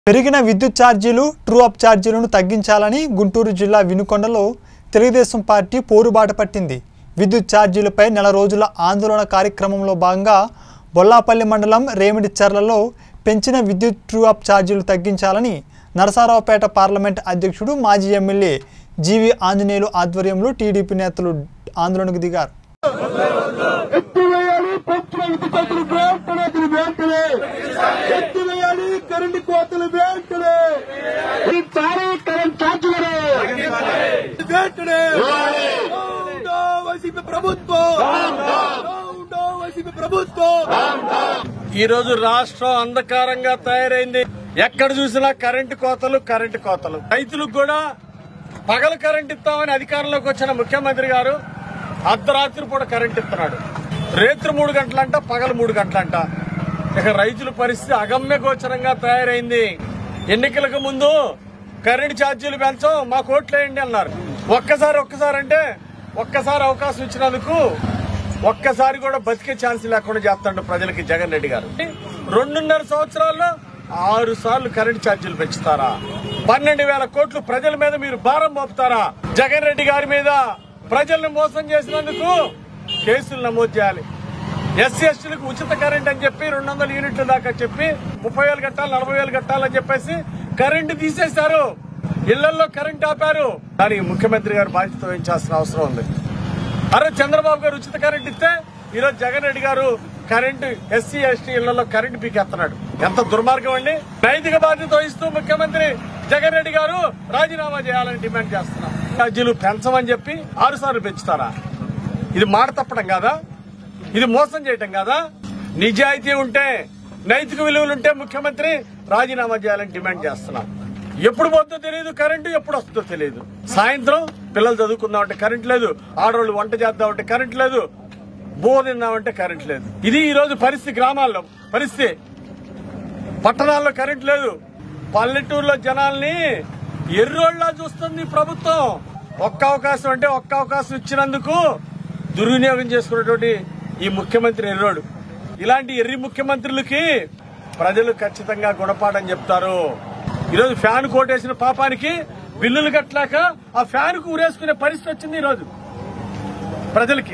పెరిగిన విద్యుత్ ఛార్జీలు ట్రూ అప్ ఛార్జీలను తగ్గించాలని గుంటూరు జిల్లా వినుకొండలో తెలుగుదేశం పార్టీ పోరుబాట పట్టింది విద్యుత్ ఛార్జీలపై నెల రోజుల ఆందోళన కార్యక్రమంలో భాగంగా బొల్లాపల్లి మండలం రేమిడిచర్లలో పెంచిన విద్యుత్ ట్రూ అప్ ఛార్జీలు తగ్గించాలని నరసరావుపేట పార్లమెంట్ అధ్యక్షుడు మాజీ ఎమ్మెల్యే జీవి ఆంజనేయులు ఆధ్వర్యంలో టీడీపీ నేతలు ఆందోళనకు దిగారు ఎత్తివేయాలి పెంచిన విద్యుత్తులు వెంటనే దీని వెంటనే ఎత్తివేయాలి కరెంటు కోతలు వెంటనే ఇచ్చారు కరెంట్ ఛార్జీలు వెంటనే డౌన్ వైసీపీ ప్రభుత్వం డౌన్ వైసీపీ ప్రభుత్వం ఈ రోజు రాష్ట్రం అంధకారంగా తయారైంది ఎక్కడ చూసినా కరెంటు కోతలు కరెంటు కోతలు రైతులకు కూడా పగలు కరెంట్ ఇస్తామని అధికారంలోకి వచ్చిన ముఖ్యమంత్రి గారు అర్ధరాత్రి పూట కరెంట్ ఇస్తున్నాడు రేత్రి మూడు గంటలంట పగలు మూడు గంటలంట ఇక రైతుల పరిస్థితి అగమ్య గోచరంగా తయారైంది ఎన్నికలకు ముందు కరెంట్ ఛార్జీలు పెంచం మా కోట్లేయండి అన్నారు ఒక్కసారి ఒక్కసారి అంటే ఒక్కసారి అవకాశం ఇచ్చినందుకు ఒక్కసారి కూడా బతికే ఛాన్స్ లేకుండా చేస్తాడు ప్రజలకి జగన్ రెడ్డి గారు రెండున్నర సంవత్సరాల్లో ఆరు సార్లు కరెంట్ ఛార్జీలు పెంచుతారా పన్నెండు వేల కోట్లు ప్రజల మీద మీరు భారం మోపుతారా జగన్ రెడ్డి గారి మీద ప్రజల్ని మోసం చేసినందుకు కేసులు నమోదు చేయాలి ఎస్సీ ఎస్టీలకు ఉచిత కరెంట్ అని చెప్పి రెండు వందల యూనిట్ల దాకా చెప్పి ముప్పై వేలు కట్టాలి నలభై వేలు కట్టాలని చెప్పేసి కరెంటు తీసేశారు ఇళ్లలో కరెంట్ ఆపారు దానికి ముఖ్యమంత్రి గారు బాధ్యత వహించాల్సిన అవసరం ఉంది అరే చంద్రబాబు గారు ఉచిత కరెంట్ ఇస్తే ఈరోజు జగన్ రెడ్డి గారు కరెంటు ఎస్సీ ఎస్టీ ఇళ్లలో కరెంటు పీకేస్తున్నాడు ఎంత దుర్మార్గం అండి నైతిక బాధ్యత వహిస్తూ ముఖ్యమంత్రి జగన్ రెడ్డి గారు రాజీనామా చేయాలని డిమాండ్ చేస్తున్నారు ఛార్జీలు పెంచమని చెప్పి ఆరు సార్లు పెంచుతారా ఇది మాట తప్పడం కాదా ఇది మోసం చేయటం కాదా నిజాయితీ ఉంటే నైతిక విలువలు ఉంటే ముఖ్యమంత్రి రాజీనామా చేయాలని డిమాండ్ చేస్తున్నాం ఎప్పుడు పోతుందో తెలియదు కరెంటు ఎప్పుడు వస్తుందో తెలియదు సాయంత్రం పిల్లలు చదువుకుందామంటే కరెంట్ లేదు ఆడవాళ్ళు వంట చేద్దామంటే కరెంట్ లేదు బో తిందామంటే కరెంట్ లేదు ఇది ఈ రోజు పరిస్థితి గ్రామాల్లో పరిస్థితి పట్టణాల్లో కరెంట్ లేదు పల్లెటూరులో జనాల్ని ఎర్రోళ్ళ చూస్తుంది ప్రభుత్వం ఒక్క అవకాశం అంటే ఒక్క అవకాశం ఇచ్చినందుకు దుర్వినియోగం చేసుకున్నటువంటి ఈ ముఖ్యమంత్రి ఎర్రోడు ఇలాంటి ఎర్రి ముఖ్యమంత్రులకి ప్రజలు ఖచ్చితంగా గుణపాఠం చెప్తారు ఈరోజు ఫ్యాన్ కోటేసిన పాపానికి బిల్లులు కట్టలేక ఆ ఫ్యాన్ కు ఊరేసుకునే పరిస్థితి వచ్చింది ఈరోజు ప్రజలకి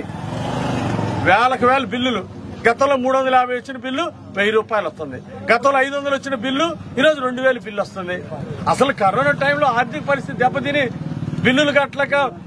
వేలకు వేల బిల్లులు గతంలో మూడు వందల యాభై వచ్చిన బిల్లు వెయ్యి రూపాయలు వస్తుంది గతంలో ఐదు వందలు వచ్చిన బిల్లు ఈరోజు రెండు వేలు బిల్లు వస్తుంది అసలు కరోనా టైంలో ఆర్థిక పరిస్థితి దెబ్బతిని బిల్లులు కట్టలేక